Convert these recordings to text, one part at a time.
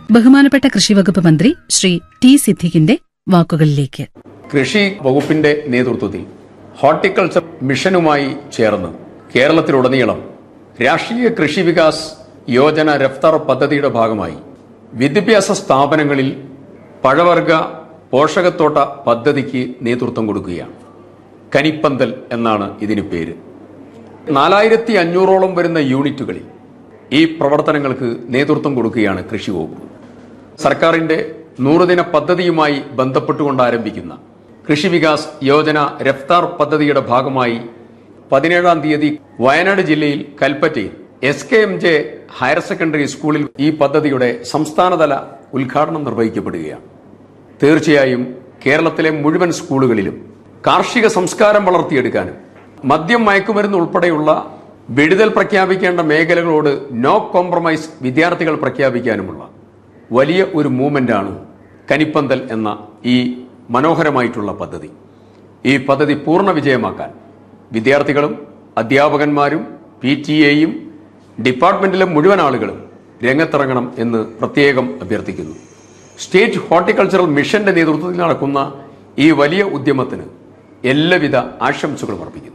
ബഹുമാനപ്പെട്ട കൃഷിവകുപ്പ് മന്ത്രി ശ്രീ ടി സിദ്ദിഖിന്റെ വാക്കുകളിലേക്ക് കൃഷി വകുപ്പിന്റെ നേതൃത്വത്തിൽ ഹോർട്ടിക്കൾച്ചർ മിഷനുമായി ചേർന്ന് കേരളത്തിലുടനീളം രാഷ്ട്രീയ കൃഷി വികാസ് യോജന രഫ്താർ പദ്ധതിയുടെ ഭാഗമായി വിദ്യാഭ്യാസ സ്ഥാപനങ്ങളിൽ പഴവർഗ പോഷകത്തോട്ട പദ്ധതിക്ക് നേതൃത്വം കൊടുക്കുകയാണ് കനിപ്പന്തൽ എന്നാണ് ഇതിന് പേര് നാലായിരത്തി അഞ്ഞൂറോളം വരുന്ന യൂണിറ്റുകളിൽ ഈ പ്രവർത്തനങ്ങൾക്ക് നേതൃത്വം കൊടുക്കുകയാണ് കൃഷി വകുപ്പ് സർക്കാരിന്റെ നൂറുദിന പദ്ധതിയുമായി ബന്ധപ്പെട്ടുകൊണ്ട് ആരംഭിക്കുന്ന കൃഷി വികാസ് യോജന രഫ്താർ പദ്ധതിയുടെ ഭാഗമായി പതിനേഴാം തീയതി വയനാട് ജില്ലയിൽ കൽപ്പറ്റയിൽ S K M J higher secondary സ്കൂളിൽ ഈ പദ്ധതിയുടെ സംസ്ഥാനതല ഉദ്ഘാടനം നിർവഹിക്കപ്പെടുകയാണ് തീർച്ചയായും കേരളത്തിലെ മുഴുവൻ സ്കൂളുകളിലും കാർഷിക സംസ്കാരം വളർത്തിയെടുക്കാനും മദ്യം മയക്കുമരുന്ന് ഉൾപ്പെടെയുള്ള വിടുതൽ പ്രഖ്യാപിക്കേണ്ട മേഖലകളോട് നോ കോംപ്രമൈസ് വിദ്യാർത്ഥികൾ പ്രഖ്യാപിക്കാനുമുള്ള വലിയ ഒരു മൂവ്മെന്റാണ് കനിപ്പന്തൽ എന്ന ഈ മനോഹരമായിട്ടുള്ള പദ്ധതി ഈ പദ്ധതി പൂർണ്ണ വിജയമാക്കാൻ വിദ്യാർത്ഥികളും അധ്യാപകന്മാരും പി ടി എയും ഡിപ്പാർട്ട്മെന്റിലെ മുഴുവൻ ആളുകളും രംഗത്തിറങ്ങണം എന്ന് പ്രത്യേകം അഭ്യർത്ഥിക്കുന്നു സ്റ്റേറ്റ് ഹോർട്ടിക്കൾച്ചറൽ മിഷന്റെ നേതൃത്വത്തിൽ നടക്കുന്ന ഈ വലിയ ഉദ്യമത്തിന് എല്ലാവിധ ആശംസകളും അർപ്പിക്കുന്നു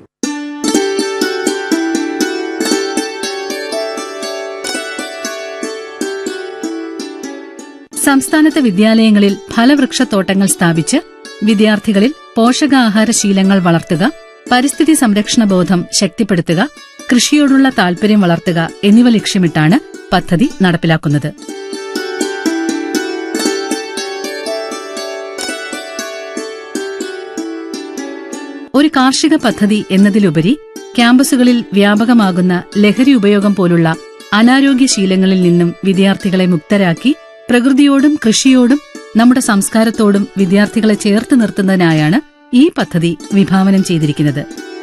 സംസ്ഥാനത്തെ വിദ്യാലയങ്ങളിൽ ഫലവൃക്ഷത്തോട്ടങ്ങൾ സ്ഥാപിച്ച് വിദ്യാർത്ഥികളിൽ പോഷകാഹാര ശീലങ്ങൾ വളർത്തുക പരിസ്ഥിതി സംരക്ഷണ ബോധം ശക്തിപ്പെടുത്തുക കൃഷിയോടുള്ള താൽപര്യം വളർത്തുക എന്നിവ ലക്ഷ്യമിട്ടാണ് പദ്ധതി നടപ്പിലാക്കുന്നത് ഒരു കാർഷിക പദ്ധതി എന്നതിലുപരി ക്യാമ്പസുകളിൽ വ്യാപകമാകുന്ന ലഹരി ഉപയോഗം പോലുള്ള അനാരോഗ്യ ശീലങ്ങളിൽ നിന്നും വിദ്യാർത്ഥികളെ മുക്തരാക്കി പ്രകൃതിയോടും കൃഷിയോടും നമ്മുടെ സംസ്കാരത്തോടും വിദ്യാർത്ഥികളെ ചേർത്ത് നിർത്തുന്നതിനായാണ് ഈ പദ്ധതി വിഭാവനം ചെയ്തിരിക്കുന്നത്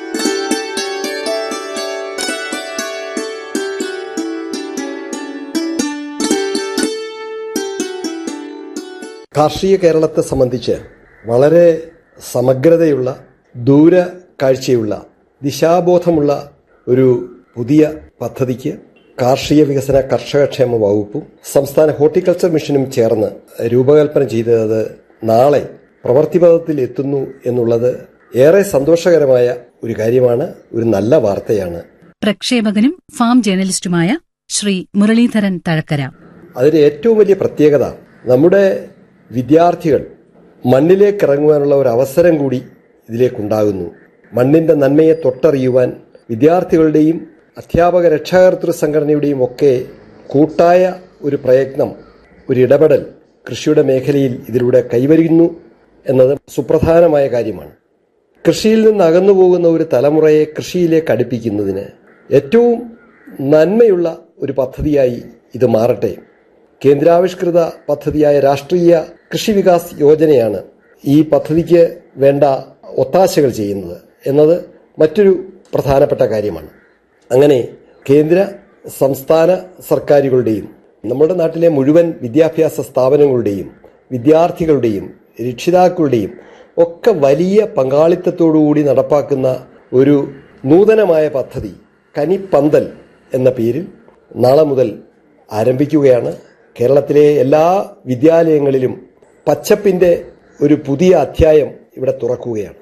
കാർഷിക കേരളത്തെ സംബന്ധിച്ച് വളരെ സമഗ്രതയുള്ള ദൂര കാഴ്ചയുള്ള ദിശാബോധമുള്ള ഒരു പുതിയ പദ്ധതിക്ക് കാർഷിക വികസന കർഷകക്ഷേമ വകുപ്പും സംസ്ഥാന ഹോർട്ടിക്കൾച്ചർ മിഷനും ചേർന്ന് രൂപകൽപ്പന ചെയ്തത് നാളെ പ്രവൃത്തിപഥത്തിൽ എത്തുന്നു എന്നുള്ളത് ഏറെ സന്തോഷകരമായ ഒരു കാര്യമാണ് ഒരു നല്ല വാർത്തയാണ് പ്രക്ഷേപകനും ഫാം ജേർണലിസ്റ്റുമായ ശ്രീ മുരളീധരൻ തഴക്കര അതിന് ഏറ്റവും വലിയ പ്രത്യേകത നമ്മുടെ വിദ്യാർത്ഥികൾ മണ്ണിലേക്ക് ഇറങ്ങുവാനുള്ള ഒരു അവസരം കൂടി ഇതിലേക്കുണ്ടാകുന്നു മണ്ണിന്റെ നന്മയെ തൊട്ടറിയുവാൻ വിദ്യാർത്ഥികളുടെയും അധ്യാപക രക്ഷാകർതൃ സംഘടനയുടെയും ഒക്കെ കൂട്ടായ ഒരു പ്രയത്നം ഒരു ഇടപെടൽ കൃഷിയുടെ മേഖലയിൽ ഇതിലൂടെ കൈവരുന്നു എന്നത് സുപ്രധാനമായ കാര്യമാണ് കൃഷിയിൽ നിന്ന് അകന്നു പോകുന്ന ഒരു തലമുറയെ കൃഷിയിലേക്ക് അടുപ്പിക്കുന്നതിന് ഏറ്റവും നന്മയുള്ള ഒരു പദ്ധതിയായി ഇത് മാറട്ടെ കേന്ദ്രാവിഷ്കൃത പദ്ധതിയായ രാഷ്ട്രീയ കൃഷി വികാസ് യോജനയാണ് ഈ പദ്ധതിക്ക് വേണ്ട ഒത്താശകൾ ചെയ്യുന്നത് എന്നത് മറ്റൊരു പ്രധാനപ്പെട്ട കാര്യമാണ് അങ്ങനെ കേന്ദ്ര സംസ്ഥാന സർക്കാരുകളുടെയും നമ്മുടെ നാട്ടിലെ മുഴുവൻ വിദ്യാഭ്യാസ സ്ഥാപനങ്ങളുടെയും വിദ്യാർത്ഥികളുടെയും രക്ഷിതാക്കളുടെയും ഒക്കെ വലിയ പങ്കാളിത്തത്തോടുകൂടി നടപ്പാക്കുന്ന ഒരു നൂതനമായ പദ്ധതി കനിപ്പന്തൽ എന്ന പേരിൽ നാളെ മുതൽ ആരംഭിക്കുകയാണ് കേരളത്തിലെ എല്ലാ വിദ്യാലയങ്ങളിലും പച്ചപ്പിന്റെ ഒരു പുതിയ അധ്യായം ഇവിടെ തുറക്കുകയാണ്